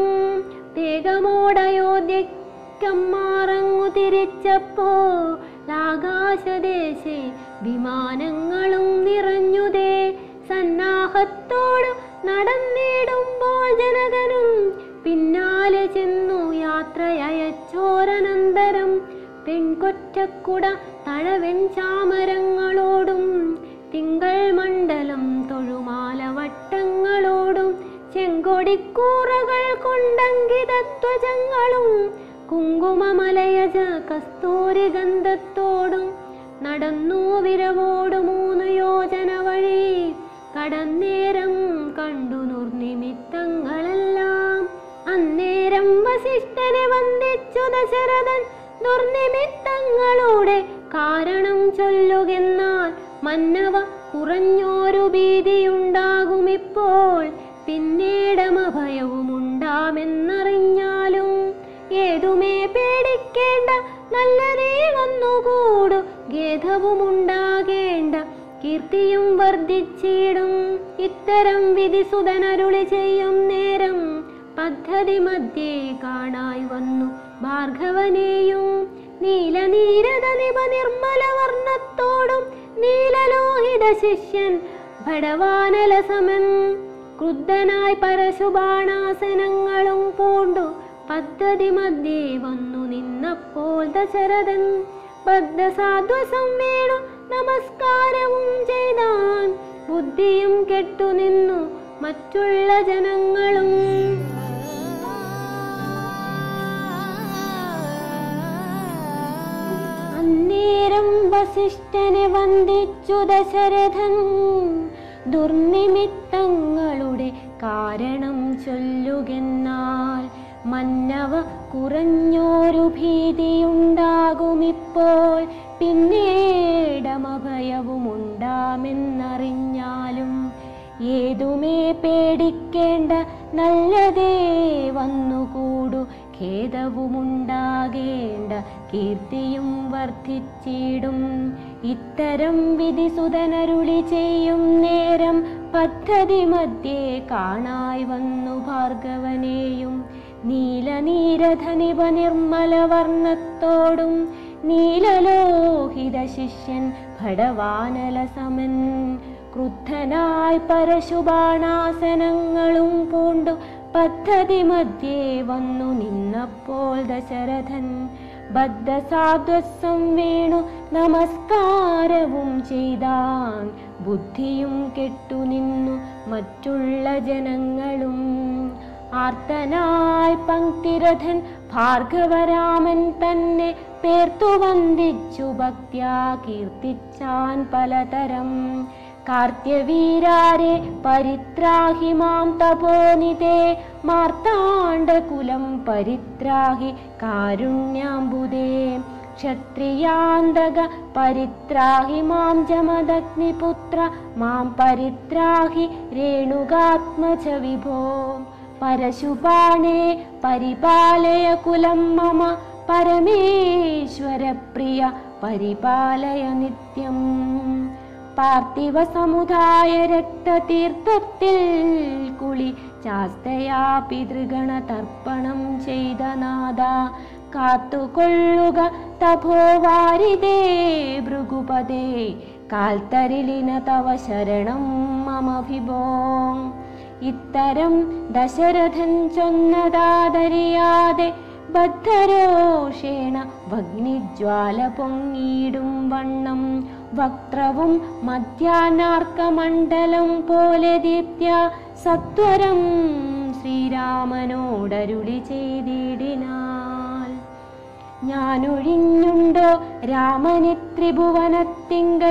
A: വേഗമോടയോധ്യക്കമ്മാറങ്ങു തിരിച്ചപ്പോ ആകാശദേശേ വിമാനങ്ങളും നിറഞ്ഞുതേ സന്നാഹത്തോടു നടന്നിടുമ്പോൾ ജനകനും പിന്നാലെ ചെന്നു യാത്രയച്ചോരനന്തരം പെൺകൊറ്റക്കുട തഴവെൺ ചാമരങ്ങളോടും തിങ്കൾ മണ്ഡലം തൊഴുമാല വട്ടങ്ങളോടും ചെങ്കൊടിക്കൂറകൾ കൊണ്ടങ്കിതത്വജങ്ങളും കുങ്കുമമലയജ കസ്തൂരി ഗന്ധത്തോടും നടന്നു വിരവോടു മൂന്ന് യോജന വഴി കടന്നേരം കണ്ടു ദുർനിമിത്തങ്ങളെല്ലാം അന്നേരം വസിഷ്ഠനെ വന്ദിച്ചു ദശരഥൻ ദുർനിമിത്തങ്ങളുടെ കാരണം ചൊല്ലുകെന്നാൽ മന്നവ കുറഞ്ഞോരു ഭീതിയുണ്ടാകുമിപ്പോൾ പിന്നീടമഭയവും ഉണ്ടാമെന്നറിഞ്ഞാലും ഏതുമേ പേടിക്കേണ്ട നല്ലതേ വന്നുകൂടു ഖേദവും ഉണ്ടാകേണ്ട കീർത്തിയും വർദ്ധിച്ചിടും ഇത്തരം വിധിസുതനരുളി ചെയ്യും നേരം പദ്ധതി മധ്യേ കാണായി വന്നു ഭാർഗവനെയും നീലനീരത നിപ നിർമ്മല വർണ്ണത്തോടും നീലലോഹിത ശിഷ്യൻ ഭടവാനലസമൻ ക്രുദ്ധനായി പരശുബാണാസനങ്ങളും പൂണ്ടു പദ്ധതി മധ്യേ വന്നു നിന്നപ്പോൾ ദശരഥൻ ബദ്ധസാധ്വസം വേണു നമസ്കാരവും ചെയ്താൻ ബുദ്ധിയും കെട്ടുനിന്നു മറ്റുള്ള ജനങ്ങളും വസിഷ്ഠനെ വന്ദിച്ചു ദശരഥൻ ദുർനിമിത്തങ്ങളുടെ കാരണം ചൊല്ലുകെന്നാൽ മന്നവ കുറഞ്ഞോരു ഭീതിയുണ്ടാകുമിപ്പോൾ പിന്നീടമഭയവുമുണ്ടാമെന്നറിഞ്ഞാലും ഏതുമേ പേടിക്കേണ്ട നല്ലതേ വന്നുകൂടു ഖേദവുമുണ്ടാകേണ്ട കീർത്തിയും വർദ്ധിച്ചിടും ഇത്തരം വിധിസുതനരുളി ചെയ്യും നേരം പദ്ധതി മധ്യേ കാണായി വന്നു ഭാർഗവനെയും നീലനീരധനിപ നിർമ്മല വർണ്ണത്തോടും നീലലോഹിത ശിഷ്യൻ ഭടവാനല സമൻ ക്രുദ്ധനായി പരശുബാണാസനങ്ങളും പൂണ്ടു പദ്ധതി മധ്യേ വന്നു നിന്നപ്പോൾ ദശരഥൻ ബദ്ധസാധ്വസം വീണു നമസ്കാരവും ചെയ്താൻ ബുദ്ധിയും കെട്ടുനിന്നു മറ്റുള്ള ജനങ്ങളും ആർത്തനായി പങ്ക്തിരഥൻ ഭാർഗവരാമൻ തന്നെ പേർത്തു വന്ദിച്ചു ഭക്ത്യാ കീർത്തിച്ചാൻ പലതരം കാർത്യവീരാരെ പരിത്രാഹി മാം തപോനിതേ മാർത്താണ്ഡകുലം പരിത്രാഹി കാരുണ്യാംബുദേ ക്ഷത്രിയാന്തക പരിത്രാഹി മാം ജമദഗ്നിപുത്ര മാം പരിത്രാഹി രേണുകാത്മജ വിഭോ പരശുപാണേ പരിപാലയ കുലം മമ പരമേശ്വര പ്രിയ പരിപാലയ നിത്യം പാർത്ഥിവ സമുദായ രക്തതീർത്ഥത്തിൽ കുളി ചാസ്തയാ പിതൃഗണ തർപ്പണം ചെയ്ത നാദ കാത്തുകൊള്ളുക തപോവാരിതേ ഭൃഗുപദേ കാൽത്തരിലിന തവ ശരണം മമ വിഭോ ഇത്തരം ദശരഥൻ ചൊന്നതാതറിയാതെ ബദ്ധരോഷേണ വഗ്നിജ്വാല പൊങ്ങിയിടും വണ്ണം വക്ത്രവും മധ്യാനാർക്കമണ്ഡലം പോലെ ദീപ്യ സത്വരം ശ്രീരാമനോടരുളി ചെയ്തിടിനാൽ ഞാനൊഴിഞ്ഞുണ്ടോ രാമനി ത്രിഭുവനത്തിങ്കൽ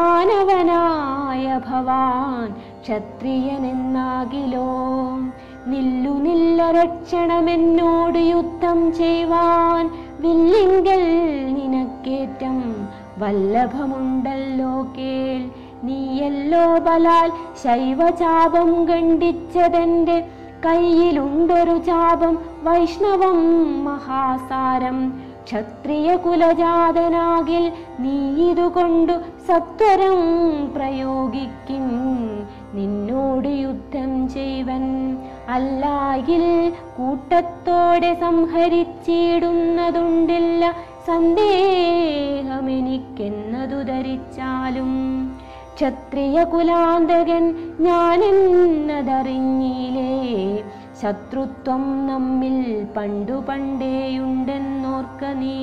A: മാനവനായ ഭവാൻ ക്ഷത്രിയനെന്നാകിലോ നില്ലു നില്ല രക്ഷണമെന്നോട് യുദ്ധം ചെയ്യുവാൻ വില്ലിങ്കൽ നിനക്കേറ്റം വല്ലഭമുണ്ടല്ലോ കേൾ നീയല്ലോ ബലാൽ ശൈവചാപം ഖണ്ഡിച്ചതെന്റെ കയ്യിലുണ്ടൊരു ചാപം വൈഷ്ണവം മഹാസാരം ക്ഷത്രിയ കുലജാതനാകിൽ നീ ഇതുകൊണ്ടു സത്വരം പ്രയോഗിക്കും നിന്നോട് യുദ്ധം ചെയ്വൻ അല്ലായിൽ കൂട്ടത്തോടെ സംഹരിച്ചിടുന്നതുണ്ടില്ല സന്ദേഹമെനിക്കെന്നതു ധരിച്ചാലും ക്ഷത്രിയ കുലാന്തകൻ ഞാനെന്നതറിഞ്ഞില്ലേ ശത്രുത്വം നമ്മിൽ പണ്ടു പണ്ടേയുണ്ടെന്നോർക്ക നീ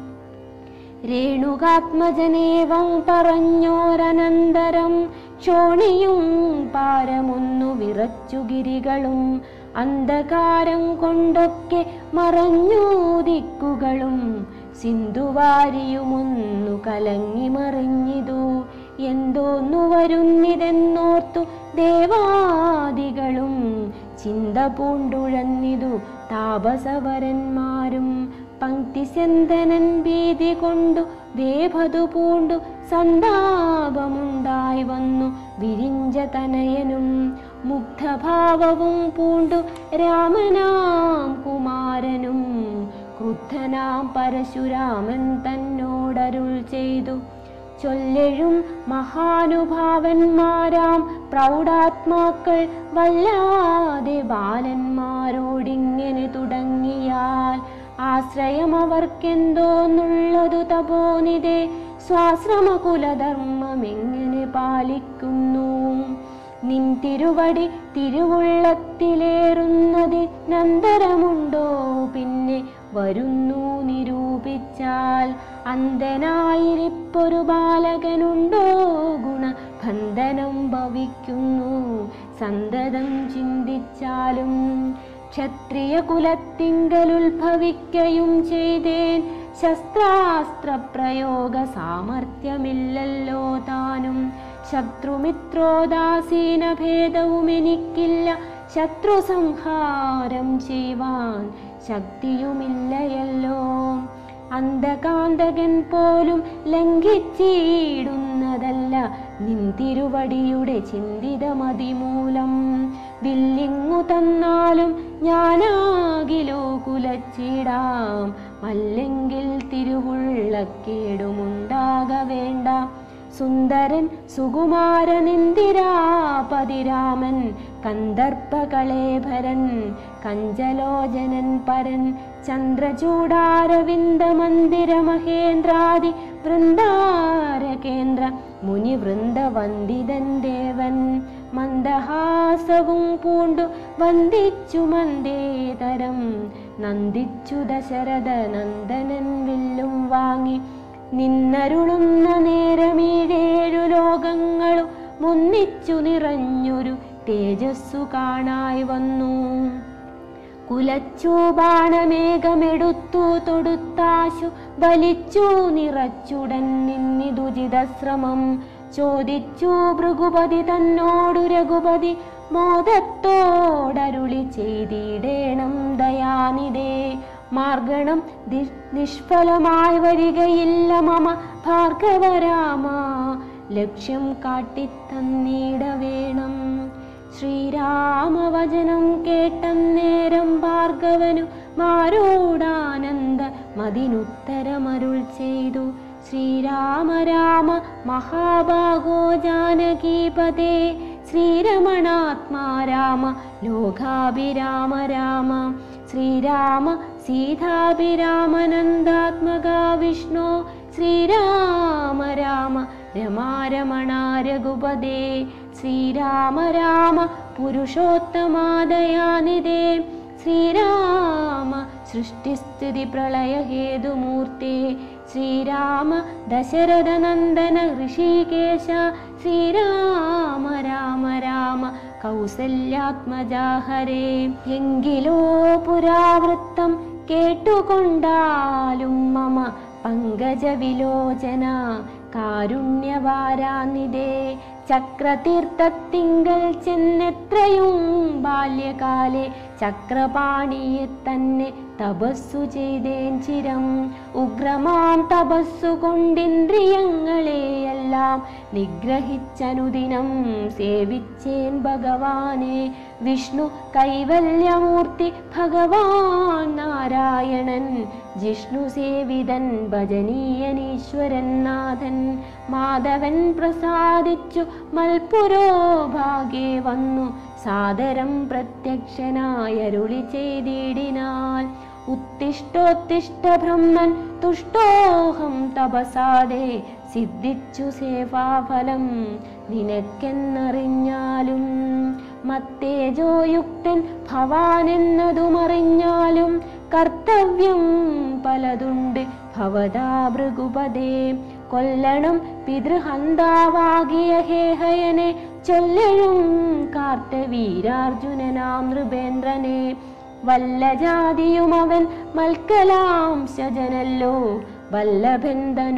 A: രേണുകാത്മജനേവം പറഞ്ഞോരനന്തരം ക്ഷോണിയും പാരമൊന്നു വിറച്ചു ഗിരികളും അന്ധകാരം കൊണ്ടൊക്കെ മറഞ്ഞു ദിക്കുകളും സിന്ധുവാരിയുമൊന്നു കലങ്ങി മറിഞ്ഞിതു എന്തോന്നു വരുന്നിതെന്നോർത്തു ദേവാദികളും ചിന്ത പൂണ്ടുഴന്നിതു താപസവരന്മാരും പങ്ക്തിസെന്തനൻ ഭീതി കൊണ്ടു വേഭതു പൂണ്ടു സന്താപമുണ്ടായി വന്നു വിരിഞ്ച തനയനും മുഗ്ധഭാവവും പൂണ്ടു രാമനാം കുമാരനും ക്രുദ്ധനാം പരശുരാമൻ തന്നോടരുൾ ചെയ്തു ചൊല്ലെഴും മഹാനുഭാവന്മാരാം പ്രൗഢാത്മാക്കൾ വല്ലാതെ ബാലന്മാരോടിങ്ങനെ തുടങ്ങിയാൽ ആശ്രയം അവർക്കെന്തോന്നുള്ളതു തപോനിതേ സ്വാശ്രമകുലധർമ്മം എങ്ങനെ പാലിക്കുന്നു നിൻ തിരുവടി തിരുവുള്ളത്തിലേറുന്നതി നന്തരമുണ്ടോ പിന്നെ വരുന്നു നിരൂപിച്ചാൽ അന്ധനായിരിപ്പൊരു ബാലകനുണ്ടോ ഗുണബന്ധനം ഭവിക്കുന്നു സന്തതം ചിന്തിച്ചാലും ക്ഷത്രിയ കുലത്തിങ്കൽ ഉത്ഭവിക്കയും ചെയ്തേൻ ശസ്ത്രാസ്ത്രപ്രയോഗ സാമർഥ്യമില്ലല്ലോ താനും ശത്രുമിത്രോദാസീന ഭേദവും എനിക്കില്ല ശത്രു സംഹാരം ചെയ്യുവാൻ ശക്തിയുമില്ലയല്ലോ അന്ധകാന്തകൻ പോലും ലംഘിച്ചിടുന്നതല്ല നിൻ തിരുവടിയുടെ ചിന്തിതമതിമൂലം വില്ലിങ്ങു തന്നാലും ഞാനാകിലോ കുലച്ചിടാം അല്ലെങ്കിൽ തിരുവുള്ളക്കേടുമുണ്ടാക വേണ്ട സുന്ദരൻ സുകുമാരനിന്ദിരാപതിരാമൻ കന്ദർപ്പകളേഭരൻ കഞ്ചലോചനൻ പരൻ ചന്ദ്രചൂടാരവിന്ദ മന്ദിര മഹേന്ദ്രാദി വൃന്ദാരകേന്ദ്ര മുനിവൃന്ദ വന്ദിതൻ ദേവൻ മന്ദഹാസവും പൂണ്ടു വന്ദിച്ചു മന്ദേതരം നന്ദിച്ചു ദശരഥ നന്ദനൻ വില്ലും വാങ്ങി നിന്നരുളുന്ന നേരമീഴേഴു ലോകങ്ങളും മുന്നിച്ചു നിറഞ്ഞൊരു തേജസ്സു കാണായി വന്നു കുലച്ചു ബാണമേഘമെടുത്തു തൊടുത്താശു വലിച്ചു നിറച്ചുടൻ നിന്നിതുചിതശ്രമം ചോദിച്ചു ഭൃഗുപതി തന്നോടു രഘുപതി മോദത്തോടരുളി ചെയ്തിടേണം ദയാനിതേ മാർഗണം ദി- നിഷ്ഫലമായി വരികയില്ല മമ ഭാർഗവരാമ ലക്ഷ്യം കാട്ടിത്തന്നീട വേണം ശ്രീരാമവചനം കേട്ടന്നേരം ഭാർഗവനു മാരോടാനന്ദ മതിനുത്തരമരുൾ ചെയ്തു ശ്രീരാമ രാമ മഹാഭാഗോ ജാനകീപതേ ശ്രീരമണാത്മാ രാമ ലോകാഭിരാമ രാമ ശ്രീരാമ സീതാഭിരാമനന്ദാത്മക വിഷ്ണു ശ്രീരാമ രാമ രമാരമണ രഘുപദേ ശ്രീരാമ രാമ പുരുഷോത്തമാദയാനിതേ ശ്രീരാമ സൃഷ്ടിസ്ഥിതി പ്രളയഹേതുമൂർത്തേ ശ്രീരാമ ദശരഥനന്ദന ഋഷികേശ ശ്രീരാമ രാമ രാമ കൗസല്യാത്മജാഹരേ എങ്കിലോ പുരാവൃത്തം കേട്ടുകൊണ്ടാലും മമ പങ്കജവിലോചന കാരുണ്യവാരാനിതേ ചക്രതീർത്ഥത്തിങ്കൽ ചെന്നെത്രയും ബാല്യകാലെ ചക്രപാണിയെ തന്നെ തപസ്സു ചെയ്തേൻ ചിരം ഉഗ്രമാം തപസ്സു കൊണ്ടിന്ദ്രിയങ്ങളെയെല്ലാം നിഗ്രഹിച്ചനുദിനം സേവിച്ചേൻ ഭഗവാനെ വിഷ്ണു കൈവല്യമൂർത്തി ഭഗവാൻ നാരായണൻ ജിഷ്ണു സേവിതൻ ഭജനീയനീശ്വരൻ നാഥൻ മാധവൻ പ്രസാദിച്ചു മൽപുരോ ഭാഗ്യേ വന്നു സാദരം പ്രത്യക്ഷനായരുളി ചെയ്തിടിനാൽ ഉത്തിഷ്ടോത്തിഷ്ട ബ്രഹ്മൻ തുഷ്ടോഹം തപസാദേ സിദ്ധിച്ചു സേവാഫലം നിനക്കെന്നറിഞ്ഞാലും മത്തേജോയുക്തൻ ഭവാനെന്നതുമറിഞ്ഞാലും കർത്തവ്യം പലതുണ്ട് ഭവതാ ഭൃഗുപദേ കൊല്ലണം പിതൃഹന്താവാകിയ ഹേഹയനെ ചൊല്ലഴും കാർത്തവീരാർജുനനാം നൃപേന്ദ്രനെ വല്ല ജാതിയും അവൻ മൽക്കലാംശജനല്ലോ വല്ലഭൻ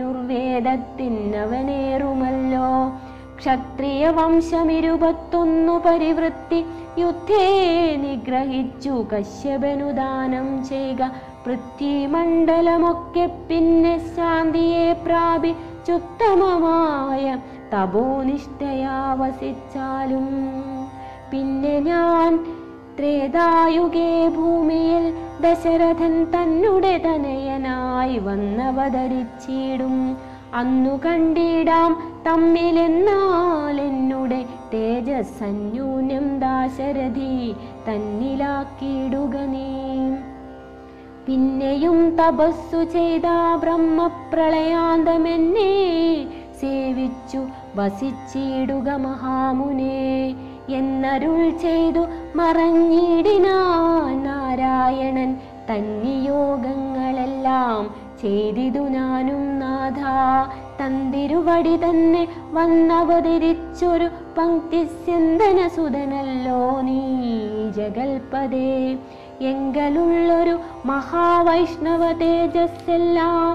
A: ധനുർവേദത്തിനവനേറുമല്ലോ ക്ഷത്രിയ വംശമിരുപത്തൊന്നു പരിവൃത്തി യുദ്ധേ നിഗ്രഹിച്ചു കശ്യപനു ദാനം ചെയ്യുക പൃഥ്വിമണ്ഡലമൊക്കെ പിന്നെ ശാന്തിയെ പ്രാപിച്ചുത്തമമായ തപോനിഷ്ഠയാ വസിച്ചാലും പിന്നെ ഞാൻ ത്രേതായുഗേ ഭൂമിയിൽ ദശരഥൻ തന്നെ തനയനായി വന്നവതരിച്ചിടും അന്നു കണ്ടിടാം തമ്മിലെന്നാൽ എന്നുടെ തേജസ്സന്യൂന്യം ദാശരഥി തന്നിലാക്കിയിടുക നീ പിന്നെയും തപസ്സു ചെയ്ത ബ്രഹ്മപ്രളയാന്തമെന്നെ സേവിച്ചു വസിച്ചിടുക മഹാമുനെ എന്നരുൾ ചെയ്തു മറഞ്ഞിടിനാൻ നാരായണൻ തന്നിയോഗങ്ങളെല്ലാം ചെയ്തിതു ഞാനും നാഥ തന്തിരുവടി തന്നെ വന്നവതരിച്ചൊരു പങ്ക്തിസ്യന്തന സുതനല്ലോ നീ ജഗൽപദേ എങ്കലുള്ളൊരു മഹാവൈഷ്ണവ തേജസ്സെല്ലാം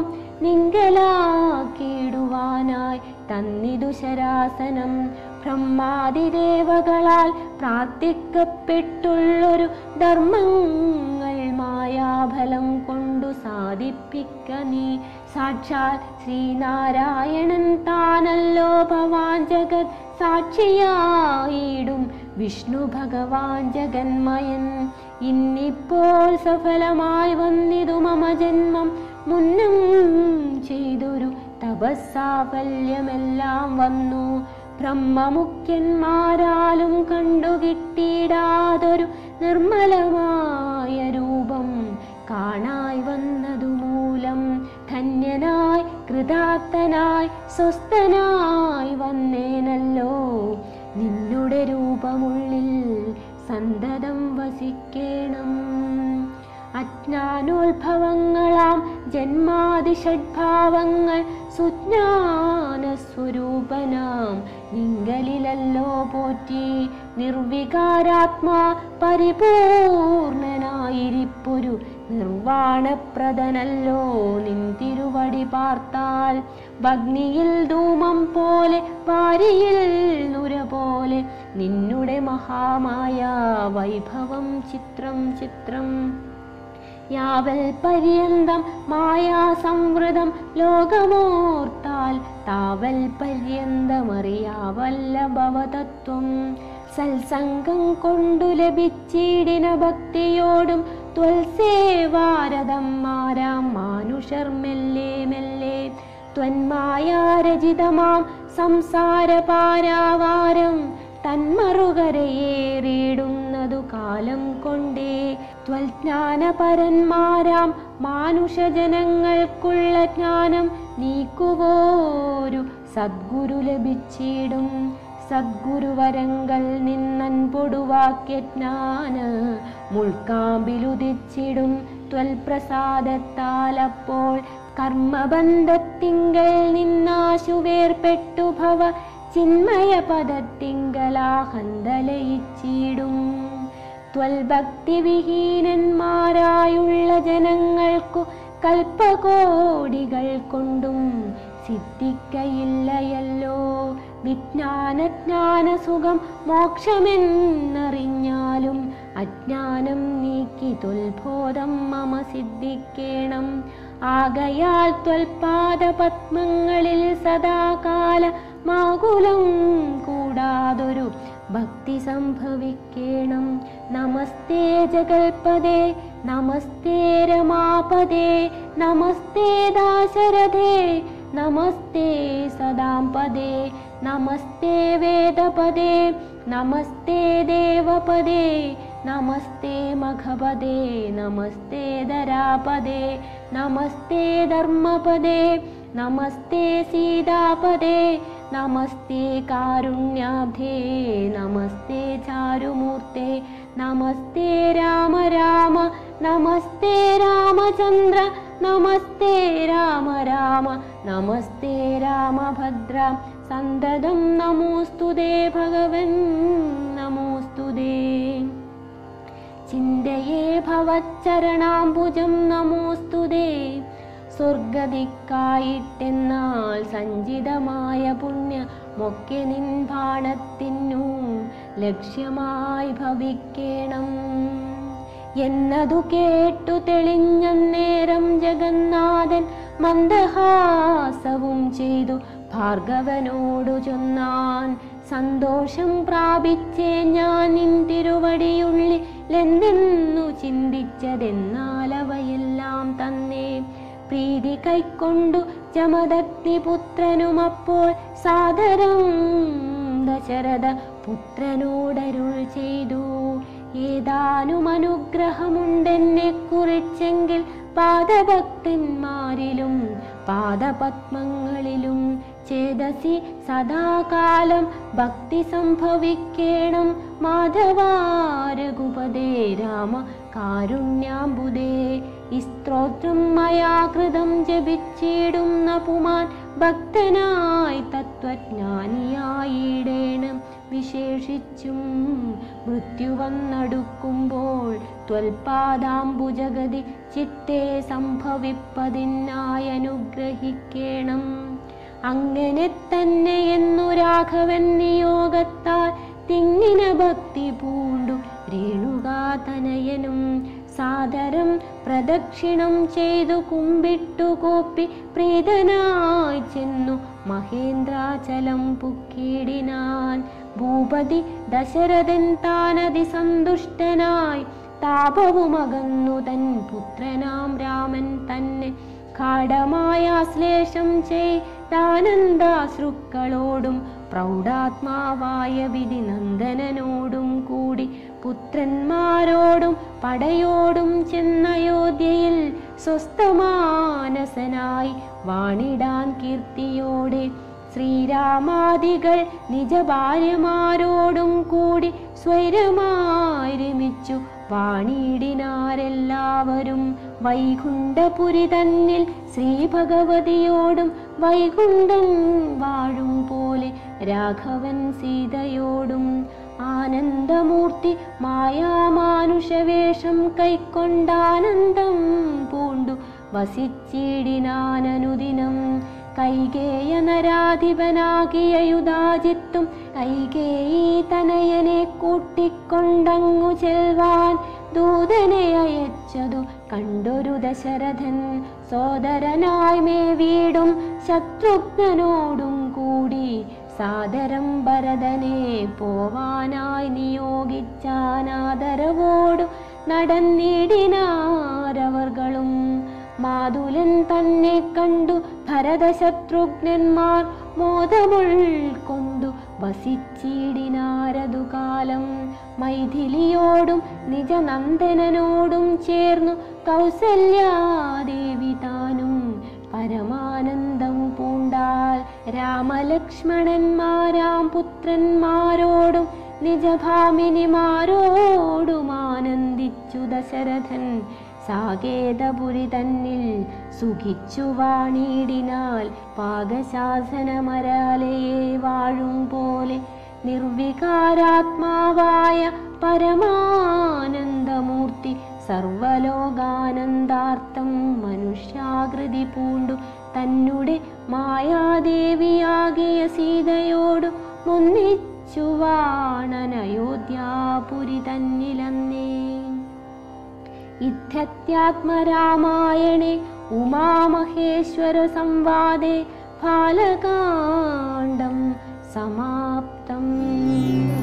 A: നിങ്കലാക്കിയിടുവാനായി തന്നിതു ശരാസനം ബ്രഹ്മാതിദേവകളാൽ പ്രാർത്ഥിക്കപ്പെട്ടുള്ളൊരു ധർമ്മങ്ങൾ മായാഫലം കൊണ്ടു സാധിപ്പിക്ക നീ സാക്ഷാൽ ശ്രീനാരായണൻ താനല്ലോ ഭവാൻ ജഗത് സാക്ഷിയായിടും വിഷ്ണു ഭഗവാൻ ജഗന്മയൻ ഇന്നിപ്പോൾ സഫലമായി വന്നിതു മമ ജന്മം മുന്നം ചെയ്തൊരു തപസ്സാഫല്യമെല്ലാം വന്നു ബ്രഹ്മമുഖ്യന്മാരാലും കണ്ടുകിട്ടിയിടാതൊരു നിർമ്മലമായ രൂപം കാണായി വന്നതു മൂലം ധന്യനായി കൃതാർത്ഥനായി സ്വസ്ഥനായി വന്നേനല്ലോ നിന്നുടെ രൂപമുള്ളിൽ സന്തതം വസിക്കേണം അജ്ഞാനോത്ഭവങ്ങളാം ജന്മാതിഷഡ്ഭാവങ്ങൾ സുജ്ഞാന സ്വരൂപനാം നിങ്കലിലല്ലോ പോറ്റി നിർവികാരാത്മാ പരിപൂർണനായിരിപ്പൊരു നിർവാണപ്രദനല്ലോ നിൻ തിരുവടി പാർത്താൽ ഭഗ്നിയിൽ ധൂമം പോലെ വാരിയിൽ നുര പോലെ നിന്നുടെ മഹാമായ വൈഭവം ചിത്രം ചിത്രം യാവൽ പര്യന്തം മായാസംവൃതം ലോകമോർത്താൽ താവൽ പര്യന്തമറിയാവല്ല ഭവതത്വം സത്സംഗം കൊണ്ടു ലഭിച്ചിടിന ഭക്തിയോടും ത്വൽസേവാരതം മാരാം മാനുഷർ മെല്ലെ മെല്ലെ ത്വന്മായാരചിതമാം സംസാര പാരാവാരം തന്മറുകരയേറിയിടുന്നതു കാലം കൊണ്ടേ ത്വൽജ്ഞാനപരന്മാരാം മാനുഷജനങ്ങൾക്കുള്ള ജ്ഞാനം നീക്കുവോരു സദ്ഗുരു ലഭിച്ചിടും സദ്ഗുരുവരങ്ങൾ നിന്നൻപൊടുവാക്യ ജ്ഞാന മുൾക്കാമ്പിലുദിച്ചിടും ത്വൽപ്രസാദത്താൽ അപ്പോൾ കർമ്മബന്ധത്തിങ്കൽ നിന്നാശു വേർപെട്ടു ഭവ ചിന്മയ പദത്തിങ്കലാഹന്തലയിച്ചിടും ത്വൽഭക്തിവിഹീനന്മാരായുള്ള ജനങ്ങൾക്കു കൽപ്പകോടികൾ കൊണ്ടും സിദ്ധിക്കയില്ലയല്ലോ വിജ്ഞാനജ്ഞാന സുഖം മോക്ഷമെന്നറിഞ്ഞാലും അജ്ഞാനം നീക്കി തൊൽബോധം മമ സിദ്ധിക്കേണം ആകയാൽ ത്വൽപാദ പത്മങ്ങളിൽ സദാകാല മാകുലം കൂടാതൊരു ഭക്തി സംഭവിക്കേണം നമസ്തേ ജഗൽപദേ നമസ്തേ രമാപദേ നമസ്തേ ദാശരഥേ നമസ്തേ സദാംപദേ നമസ്തേ വേദപദേ നമസ്തേ ദേവപദേ നമസ്തേ മഖപദേ നമസ്തേ ധരാപദേ നമസ്തേ ധർമ്മപദേ നമസ്തേ സീതാപദേ നമസ്തേ കാരുണ്യാബ്ധേ നമസ്തേ ചാരുമൂർത്തേ നമസ്തേ രാമ രാമ നമസ്തേ രാമചന്ദ്ര നമസ്തേ രാമ രാമ നമസ്തേ രാമഭദ്ര സന്തതം നമോസ്തുതേ ഭഗവൻ നമോസ്തുതേ ചിന്തയേ ഭവച്ചരണാംബുജം നമോസ്തുതേ സ്വർഗതിക്കായിട്ടെന്നാൽ സഞ്ചിതമായ പുണ്യമൊക്കെ നിൻ ബാണത്തിനു ലക്ഷ്യമായി ഭവിക്കേണം എന്നതു കേട്ടു തെളിഞ്ഞ നേരം ജഗന്നാഥൻ മന്ദഹാസവും ചെയ്തു ഭാർഗവനോടു ചൊന്നാൻ സന്തോഷം പ്രാപിച്ചേ ഞാൻ നിൻ തിരുവടിയുള്ളിലെന്തെന്നു ചിന്തിച്ചതെന്നാൽ അവയെല്ലാം തന്നെ പ്രീതി കൈക്കൊണ്ടു ജമദഗ്നിപുത്രനും അപ്പോൾ സാദരം ദശരഥ പുത്രനോടരുൾ ചെയ്തു ഏതാനും അനുഗ്രഹമുണ്ടെന്നെ കുറിച്ചെങ്കിൽ പാദഭക്തന്മാരിലും പാദപത്മങ്ങളിലും ചേതസി സദാകാലം ഭക്തി സംഭവിക്കേണം മാധവാരഘുപതേ രാമ കാരുണ്യാംബുദേ ഈ സ്ത്രോത്രം മയാ കൃതം ജപിച്ചിടുന്ന പുമാൻ ഭക്തനായി തത്വജ്ഞാനിയായിടേണം വിശേഷിച്ചും മൃത്യു വന്നടുക്കുമ്പോൾ ത്വൽപാദാംബുജഗതി ചിത്തെ സംഭവിപ്പതിനായി അനുഗ്രഹിക്കേണം അങ്ങനെ തന്നെ എന്നു രാഘവൻ നിയോഗത്താൽ തിങ്ങിന ഭക്തി പൂണ്ടു രേണുകാതനയനും സാദരം പ്രദക്ഷിണം ചെയ്തു കുമ്പിട്ടു കോപ്പി പ്രീതനായി ചെന്നു മഹേന്ദ്രാചലം പുക്കിടിനാൻ ഭൂപതി ദശരഥൻ താനതി സന്തുഷ്ടനായി താപവുമകന്നു തൻ പുത്രനാം രാമൻ തന്നെ ഘാടമായ ശ്ലേഷം ചെയ്താനന്ദാശ്രുക്കളോടും പ്രൗഢാത്മാവായ വിധി നന്ദനനോടും കൂടി പുത്രന്മാരോടും പടയോടും ചെന്നയോധ്യയിൽ സ്വസ്ഥമാനസനായി വാണിടാൻ കീർത്തിയോടെ ശ്രീരാമാദികൾ നിജ ഭാര്യമാരോടും കൂടി സ്വൈരമായി രമിച്ചു വാണിടിനാരെല്ലാവരും വൈകുണ്ഠപുരി തന്നിൽ ശ്രീ ഭഗവതിയോടും വൈകുണ്ഠൻ വാഴും പോലെ രാഘവൻ സീതയോടും ആനന്ദമൂർത്തി മായാമാനുഷവേഷം കൈക്കൊണ്ടാനന്ദം പൂണ്ടു വസിച്ചിടിനാനനുദിനം കൈകേയ നരാധിപനാകിയ യുധാജിത്തും കൈകേയി തനയനെ കൂട്ടിക്കൊണ്ടങ്ങു ചെൽവാൻ ദൂതനെ അയച്ചതു കണ്ടൊരു ദശരഥൻ സോദരനായി മേ വീടും ശത്രുഘ്നനോടും കൂടി സാദരം ഭരതനെ പോവാനായി നിയോഗിച്ചാനാദരവോടു നടന്നിടിനാരവർകളും മാതുലൻ തന്നെ കണ്ടു ഭരതശത്രുഘ്നന്മാർ മോദമുൾക്കൊണ്ടു വസിച്ചിടിനാരതു കാലം മൈഥിലിയോടും നിജനന്ദനനോടും ചേർന്നു കൗസല്യാദേവി താനും പരമാനന്ദം പൂണ്ടാൽ രാമലക്ഷ്മണന്മാരാം പുത്രന്മാരോടും നിജഭാമിനിമാരോടും ആനന്ദിച്ചു ദശരഥൻ സാകേതപുരി തന്നിൽ സുഖിച്ചു വാണിടിനാൽ പാകശാസനമരാലയെ വാഴും പോലെ നിർവികാരാത്മാവായ പരമാനന്ദമൂർത്തി സർവലോകാനന്ദാർത്ഥം മനുഷ്യാകൃതി പൂണ്ടു തന്നെ മായാദേവിയാകിയ സീതയോടു ഒന്നിച്ചു വാണനയോധ്യാപുരി തന്നിലന്നേ ഇത്യത്യാത്മരാമായണേ ഉമാമഹേശ്വര സംവാദേ ബാലകാണ്ഡം സമാപ്തം